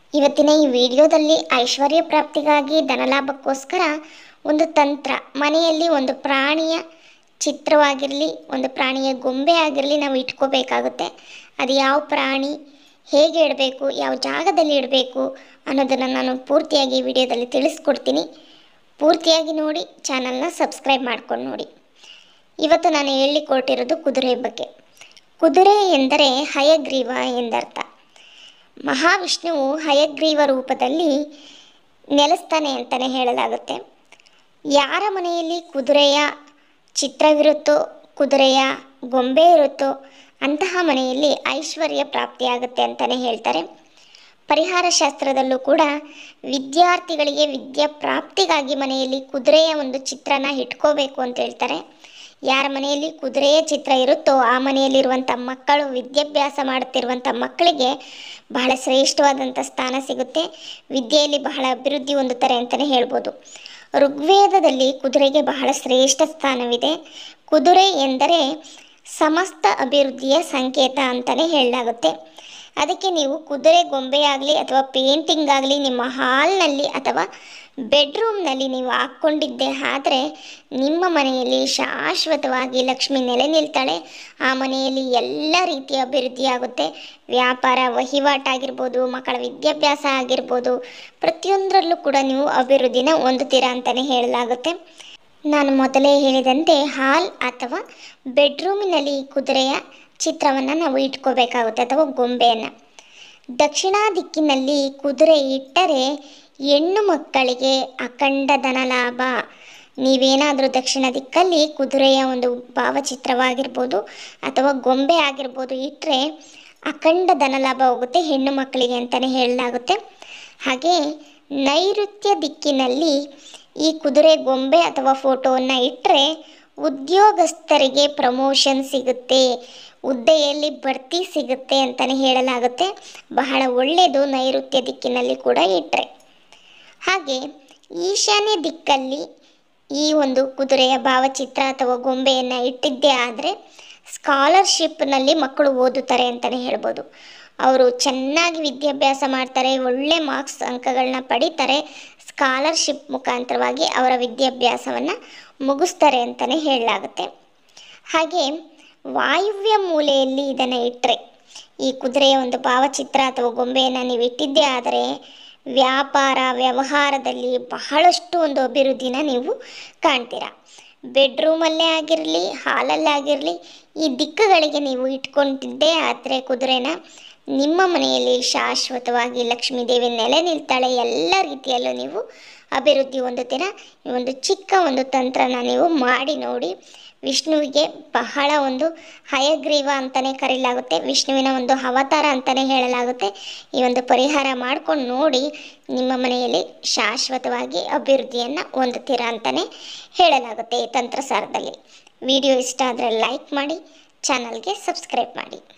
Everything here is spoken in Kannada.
ಇವತ್ತಿನ ಈ ವಿಡಿಯೋದಲ್ಲಿ ಐಶ್ವರ್ಯ ಪ್ರಾಪ್ತಿಗಾಗಿ ಧನಲಾಭಕ್ಕೋಸ್ಕರ ಒಂದು ತಂತ್ರ ಮನೆಯಲ್ಲಿ ಒಂದು ಪ್ರಾಣಿಯ ಚಿತ್ರವಾಗಿರಲಿ ಒಂದು ಪ್ರಾಣಿಯ ಗೊಂಬೆ ಆಗಿರಲಿ ನಾವು ಇಟ್ಕೋಬೇಕಾಗುತ್ತೆ ಅದು ಯಾವ ಪ್ರಾಣಿ ಹೇಗೆ ಇಡಬೇಕು ಯಾವ ಜಾಗದಲ್ಲಿ ಇಡಬೇಕು ಅನ್ನೋದನ್ನು ನಾನು ಪೂರ್ತಿಯಾಗಿ ಈ ವಿಡಿಯೋದಲ್ಲಿ ತಿಳಿಸ್ಕೊಡ್ತೀನಿ ಪೂರ್ತಿಯಾಗಿ ನೋಡಿ ಚಾನಲ್ನ ಸಬ್ಸ್ಕ್ರೈಬ್ ಮಾಡ್ಕೊಂಡು ನೋಡಿ ಇವತ್ತು ನಾನು ಹೇಳಿಕೊಟ್ಟಿರೋದು ಕುದುರೆ ಬಗ್ಗೆ ಕುದುರೆ ಎಂದರೆ ಹಯಗ್ರೀವ ಎಂದರ್ಥ ಮಹಾವಿಷ್ಣುವು ಹಯಗ್ರೀವ ರೂಪದಲ್ಲಿ ನೆಲೆಸ್ತಾನೆ ಅಂತಲೇ ಹೇಳಲಾಗುತ್ತೆ ಯಾರ ಮನೆಯಲ್ಲಿ ಕುದುರೆಯ ಚಿತ್ರವಿರುತ್ತೋ ಕುದುರೆಯ ಗೊಂಬೆ ಇರುತ್ತೋ ಅಂತಹ ಮನೆಯಲ್ಲಿ ಐಶ್ವರ್ಯ ಪ್ರಾಪ್ತಿಯಾಗುತ್ತೆ ಅಂತಲೇ ಹೇಳ್ತಾರೆ ಪರಿಹಾರ ಶಾಸ್ತ್ರದಲ್ಲೂ ಕೂಡ ವಿದ್ಯಾರ್ಥಿಗಳಿಗೆ ವಿದ್ಯಾ ಪ್ರಾಪ್ತಿಗಾಗಿ ಮನೆಯಲ್ಲಿ ಕುದುರೆಯ ಒಂದು ಚಿತ್ರನ ಇಟ್ಕೋಬೇಕು ಅಂತ ಹೇಳ್ತಾರೆ ಯಾರ ಮನೆಯಲ್ಲಿ ಕುದುರೆಯ ಚಿತ್ರ ಇರುತ್ತೋ ಆ ಮನೆಯಲ್ಲಿರುವಂಥ ಮಕ್ಕಳು ವಿದ್ಯಾಭ್ಯಾಸ ಮಾಡುತ್ತಿರುವಂಥ ಮಕ್ಕಳಿಗೆ ಬಹಳ ಶ್ರೇಷ್ಠವಾದಂಥ ಸ್ಥಾನ ಸಿಗುತ್ತೆ ವಿದ್ಯೆಯಲ್ಲಿ ಬಹಳ ಅಭಿವೃದ್ಧಿ ಹೊಂದುತ್ತಾರೆ ಅಂತಲೇ ಹೇಳ್ಬೋದು ಋಗ್ವೇದದಲ್ಲಿ ಕುದುರೆಗೆ ಬಹಳ ಶ್ರೇಷ್ಠ ಸ್ಥಾನವಿದೆ ಕುದುರೆ ಎಂದರೆ ಸಮಸ್ತ ಅಭಿವೃದ್ಧಿಯ ಸಂಕೇತ ಅಂತಲೇ ಹೇಳಲಾಗುತ್ತೆ ಅದಕ್ಕೆ ನೀವು ಕುದುರೆ ಗೊಂಬೆಯಾಗಲಿ ಅಥವಾ ಪೇಂಟಿಂಗ್ ಆಗಲಿ ನಿಮ್ಮ ಹಾಲ್ನಲ್ಲಿ ಅಥವಾ ಬೆಡ್ರೂಮ್ನಲ್ಲಿ ನೀವು ಹಾಕ್ಕೊಂಡಿದ್ದೆ ಆದರೆ ನಿಮ್ಮ ಮನೆಯಲ್ಲಿ ಶಾಶ್ವತವಾಗಿ ಲಕ್ಷ್ಮಿ ನೆಲೆ ನಿಲ್ತಾಳೆ ಆ ಮನೆಯಲ್ಲಿ ಎಲ್ಲ ರೀತಿಯ ಅಭಿವೃದ್ಧಿ ಆಗುತ್ತೆ ವ್ಯಾಪಾರ ವಹಿವಾಟಾಗಿರ್ಬೋದು ಮಕ್ಕಳ ವಿದ್ಯಾಭ್ಯಾಸ ಆಗಿರ್ಬೋದು ಪ್ರತಿಯೊಂದರಲ್ಲೂ ಕೂಡ ನೀವು ಅಭಿವೃದ್ಧಿನ ಹೊಂದುತ್ತೀರಾ ಅಂತಲೇ ಹೇಳಲಾಗುತ್ತೆ ನಾನು ಮೊದಲೇ ಹೇಳಿದಂತೆ ಹಾಲ್ ಅಥವಾ ಬೆಡ್ರೂಮಿನಲ್ಲಿ ಕುದುರೆಯ ಚಿತ್ರವನ್ನು ನಾವು ಇಟ್ಕೋಬೇಕಾಗುತ್ತೆ ಅಥವಾ ಗೊಂಬೆಯನ್ನು ದಕ್ಷಿಣ ದಿಕ್ಕಿನಲ್ಲಿ ಕುದುರೆ ಇಟ್ಟರೆ ಹೆಣ್ಣು ಮಕ್ಕಳಿಗೆ ಅಖಂಡ ಧನಲಾಭ ನೀವೇನಾದರೂ ದಕ್ಷಿಣ ದಿಕ್ಕಲ್ಲಿ ಕುದುರೆಯ ಒಂದು ಭಾವಚಿತ್ರವಾಗಿರ್ಬೋದು ಅಥವಾ ಗೊಂಬೆ ಆಗಿರ್ಬೋದು ಇಟ್ಟರೆ ಅಖಂಡ ಧನಲಾಭ ಹೋಗುತ್ತೆ ಹೆಣ್ಣು ಮಕ್ಕಳಿಗೆ ಅಂತಲೇ ಹೇಳಲಾಗುತ್ತೆ ಹಾಗೆ ನೈಋತ್ಯ ದಿಕ್ಕಿನಲ್ಲಿ ಈ ಕುದುರೆ ಗೊಂಬೆ ಅಥವಾ ಫೋಟೋವನ್ನು ಇಟ್ಟರೆ ಉದ್ಯೋಗಸ್ಥರಿಗೆ ಪ್ರಮೋಷನ್ ಸಿಗುತ್ತೆ ಹುದ್ದೆಯಲ್ಲಿ ಬಡ್ತಿ ಸಿಗುತ್ತೆ ಅಂತಲೇ ಹೇಳಲಾಗುತ್ತೆ ಬಹಳ ಒಳ್ಳೆಯದು ನೈಋತ್ಯ ದಿಕ್ಕಿನಲ್ಲಿ ಕೂಡ ಇಟ್ಟರೆ ಹಾಗೆ ಈಶಾನ್ಯ ದಿಕ್ಕಲ್ಲಿ ಈ ಒಂದು ಕುದುರೆಯ ಭಾವಚಿತ್ರ ಅಥವಾ ಗೊಂಬೆಯನ್ನು ಇಟ್ಟಿದ್ದೇ ಆದರೆ ಸ್ಕಾಲರ್ಶಿಪ್ನಲ್ಲಿ ಮಕ್ಕಳು ಓದುತ್ತಾರೆ ಅಂತಲೇ ಹೇಳ್ಬೋದು ಅವರು ಚೆನ್ನಾಗಿ ವಿದ್ಯಾಭ್ಯಾಸ ಮಾಡ್ತಾರೆ ಒಳ್ಳೆ ಮಾರ್ಕ್ಸ್ ಅಂಕಗಳನ್ನ ಪಡಿತಾರೆ ಸ್ಕಾಲರ್ಶಿಪ್ ಮುಖಾಂತರವಾಗಿ ಅವರ ವಿದ್ಯಾಭ್ಯಾಸವನ್ನು ಮುಗಿಸ್ತಾರೆ ಅಂತಲೇ ಹೇಳಲಾಗುತ್ತೆ ಹಾಗೆ ವಾಯುವ್ಯ ಮೂಲೆಯಲ್ಲಿ ಇದನ್ನು ಇಟ್ಟರೆ ಈ ಕುದುರೆಯ ಒಂದು ಭಾವಚಿತ್ರ ಅಥವಾ ಗೊಂಬೆಯನ್ನು ನೀವು ಇಟ್ಟಿದ್ದೇ ಆದರೆ ವ್ಯಾಪಾರ ವ್ಯವಹಾರದಲ್ಲಿ ಬಹಳಷ್ಟು ಒಂದು ಅಭಿವೃದ್ಧಿನ ನೀವು ಕಾಣ್ತೀರಾ ಬೆಡ್ರೂಮಲ್ಲೇ ಆಗಿರಲಿ ಹಾಲಲ್ಲೇ ಆಗಿರಲಿ ಈ ದಿಕ್ಕುಗಳಿಗೆ ನೀವು ಇಟ್ಕೊಂಡಿದ್ದೇ ಆದರೆ ಕುದುರೆನ ನಿಮ್ಮ ಮನೆಯಲ್ಲಿ ಶಾಶ್ವತವಾಗಿ ಲಕ್ಷ್ಮೀ ದೇವಿ ನೆಲೆ ನಿಲ್ತಾಳೆ ಎಲ್ಲ ರೀತಿಯಲ್ಲೂ ನೀವು ಅಭಿವೃದ್ಧಿ ಹೊಂದುತ್ತೀರಾ ಈ ಒಂದು ಚಿಕ್ಕ ಒಂದು ತಂತ್ರನ ನೀವು ಮಾಡಿ ನೋಡಿ ವಿಷ್ಣುವಿಗೆ ಬಹಳ ಒಂದು ಹಯಗ್ರೀವ ಅಂತಲೇ ಕರೆಯಲಾಗುತ್ತೆ ವಿಷ್ಣುವಿನ ಒಂದು ಅವತಾರ ಅಂತಲೇ ಹೇಳಲಾಗುತ್ತೆ ಈ ಒಂದು ಪರಿಹಾರ ಮಾಡ್ಕೊಂಡು ನೋಡಿ ನಿಮ್ಮ ಮನೆಯಲ್ಲಿ ಶಾಶ್ವತವಾಗಿ ಅಭಿವೃದ್ಧಿಯನ್ನು ಹೊಂದುತ್ತೀರಾ ಅಂತಲೇ ಹೇಳಲಾಗುತ್ತೆ ಈ ತಂತ್ರಸಾರದಲ್ಲಿ ವಿಡಿಯೋ ಇಷ್ಟ ಆದರೆ ಲೈಕ್ ಮಾಡಿ ಚಾನಲ್ಗೆ ಸಬ್ಸ್ಕ್ರೈಬ್ ಮಾಡಿ